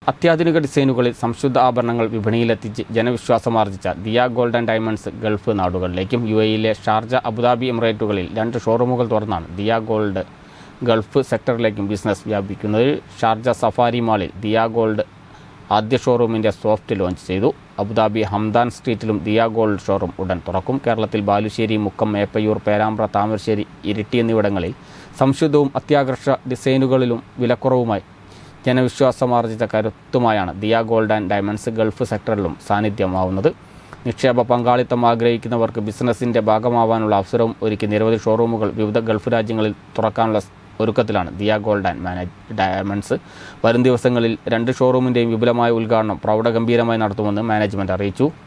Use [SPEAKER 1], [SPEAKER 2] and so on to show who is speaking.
[SPEAKER 1] അത്യാധുനിക ഡിസൈനുകളിൽ സംശുദ്ധ ആഭരണങ്ങൾ വിപണിയിലെത്തിച്ച് ജനവിശ്വാസമാർജിച്ച Diya gold and diamonds Gulf നാടുകളിലേക്കും യു എയിലെ ഷാർജ അബുദാബി എമിറേറ്റുകളിൽ രണ്ട് ഷോറൂമുകൾ തുറന്നാണ് ദിയ ഗോൾഡ് ഗൾഫ് സെക്ടറിലേക്കും ബിസിനസ് വ്യാപിക്കുന്നത് ഷാർജ സഫാരി മാളിൽ ദിയ ഗോൾഡ് ആദ്യ ഷോറൂമിൻ്റെ സോഫ്റ്റ് ലോഞ്ച് ചെയ്തു അബുദാബി ഹംദാൻ സ്ട്രീറ്റിലും ദിയ ഗോൾഡ് ഷോറൂം ഉടൻ തുറക്കും കേരളത്തിൽ ബാലുശ്ശേരി മുക്കം മേപ്പയൂർ പേരാമ്പ്ര താമരശ്ശേരി ഇരിട്ടി എന്നിവിടങ്ങളിൽ സംശുദ്ധവും അത്യാകർഷ ഡിസൈനുകളിലും വിലക്കുറവുമായി ജനവിശ്വാസമാർജിച്ച കരുത്തുമായാണ് Diya gold and diamonds Gulf സെക്ടറിലും സാന്നിധ്യമാവുന്നത് നിക്ഷേപ പങ്കാളിത്തം ആഗ്രഹിക്കുന്നവർക്ക് ബിസിനസ്സിൻ്റെ ഭാഗമാവാനുള്ള അവസരവും ഒരുക്കി നിരവധി ഷോറൂമുകൾ വിവിധ ഗൾഫ് രാജ്യങ്ങളിൽ തുറക്കാനുള്ള ഒരുക്കത്തിലാണ് Diya gold and manage diamonds വരും ദിവസങ്ങളിൽ രണ്ട് ഷോറൂമിൻ്റെയും വിപുലമായ ഉദ്ഘാടനം പ്രൗഢഗംഭീരമായി നടത്തുമെന്ന് മാനേജ്മെൻറ്റ് അറിയിച്ചു